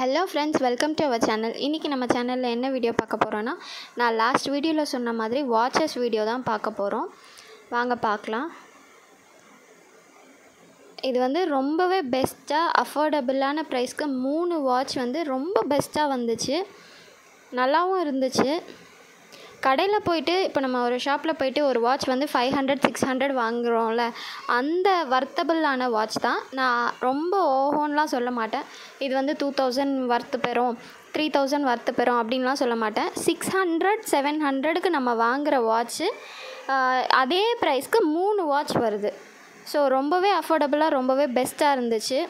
hello friends welcome to our channel இன்றைக்கி நம்ம சேனலில் என்ன வீடியோ பார்க்க போகிறோன்னா நான் லாஸ்ட் வீடியோவில் சொன்ன மாதிரி வாட்சஸ் வீடியோ தான் பார்க்க போகிறோம் வாங்க பார்க்கலாம் இது வந்து ரொம்பவே பெஸ்ட்டாக அஃபோர்டபுளான ப்ரைஸ்க்கு மூணு வாட்ச் வந்து ரொம்ப பெஸ்ட்டாக வந்துச்சு நல்லாவும் இருந்துச்சு கடையில் போயிட்டு இப்போ நம்ம ஒரு ஷாப்பில் போயிட்டு ஒரு வாட்ச் வந்து ஃபைவ் ஹண்ட்ரட் சிக்ஸ் ஹண்ட்ரட் வாங்குகிறோம்ல அந்த வர்த்தபிளான வாட்ச் தான் நான் ரொம்ப ஓஹோன்லாம் சொல்ல மாட்டேன் இது வந்து டூ தௌசண்ட் வர்த்து பெறும் த்ரீ தௌசண்ட் வர்த்து பெறும் அப்படின்லாம் சொல்ல மாட்டேன் சிக்ஸ் ஹண்ட்ரட் செவன் ஹண்ட்ரடுக்கு நம்ம வாங்குகிற வாட்ச்சு அதே ப்ரைஸ்க்கு மூணு வாட்ச் வருது ஸோ ரொம்பவே அஃபோர்டபுளாக ரொம்பவே பெஸ்ட்டாக இருந்துச்சு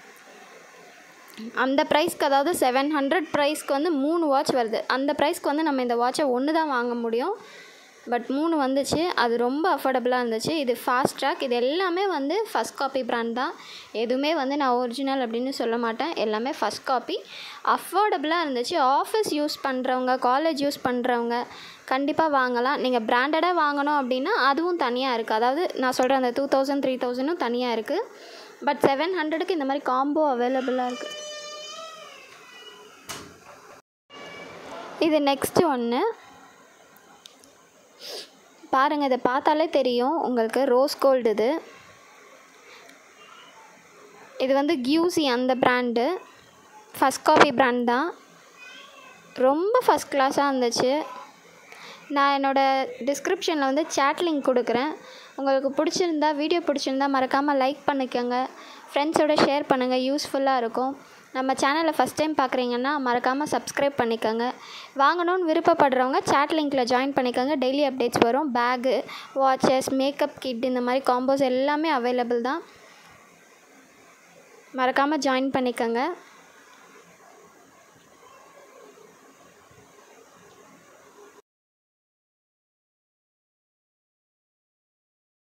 அந்த ப்ரைஸ்க்கு அதாவது செவன் ஹண்ட்ரட் ப்ரைஸ்க்கு வந்து மூணு வாட்ச் வருது அந்த ப்ரைஸ்க்கு வந்து நம்ம இந்த வாட்சை ஒன்று தான் வாங்க முடியும் பட் மூணு வந்துச்சு அது ரொம்ப அஃபோர்டபுளாக இருந்துச்சு இது ஃபாஸ்ட் ட்ராக் இது எல்லாமே வந்து ஃபஸ்ட் காப்பி ப்ராண்ட் தான் எதுவுமே வந்து நான் ஒரிஜினல் அப்படின்னு சொல்ல மாட்டேன் எல்லாமே ஃபஸ்ட் காப்பி அஃபோர்டபுளாக இருந்துச்சு ஆஃபீஸ் யூஸ் பண்ணுறவங்க காலேஜ் யூஸ் பண்ணுறவங்க கண்டிப்பாக வாங்கலாம் நீங்கள் பிராண்டடாக வாங்கணும் அப்படின்னா அதுவும் தனியாக இருக்குது அதாவது நான் சொல்கிறேன் அந்த டூ தௌசண்ட் த்ரீ தௌசண்டும் தனியாக இருக்குது பட் செவன் ஹண்ட்ரடுக்கு இந்த மாதிரி காம்போ அவைலபிளாக இருக்குது இது நெக்ஸ்ட்டு ஒன்று பாருங்கள் இதை பார்த்தாலே தெரியும் உங்களுக்கு ரோஸ் கோல்டு இது இது வந்து கியூசி அந்த பிராண்டு ஃபஸ்ட் காப்பி பிராண்ட் தான் ரொம்ப ஃபஸ்ட் கிளாஸாக இருந்துச்சு நான் என்னோடய டிஸ்கிரிப்ஷனில் வந்து சேட் லிங்க் கொடுக்குறேன் உங்களுக்கு பிடிச்சிருந்தா வீடியோ பிடிச்சிருந்தா மறக்காமல் லைக் பண்ணிக்கோங்க ஃப்ரெண்ட்ஸோட ஷேர் பண்ணுங்கள் யூஸ்ஃபுல்லாக இருக்கும் நம்ம சேனலை ஃபஸ்ட் டைம் பார்க்குறீங்கன்னா மறக்காமல் சப்ஸ்கிரைப் பண்ணிக்கோங்க வாங்கணும்னு விருப்பப்படுறவங்க சேட் லிங்க்கில் ஜாயின் பண்ணிக்கோங்க டெய்லி அப்டேட்ஸ் வரும் பேகு வாட்சஸ் மேக்கப் கிட் இந்த மாதிரி காம்போஸ் எல்லாமே அவைலபிள் தான் மறக்காமல் ஜாயின் பண்ணிக்கோங்க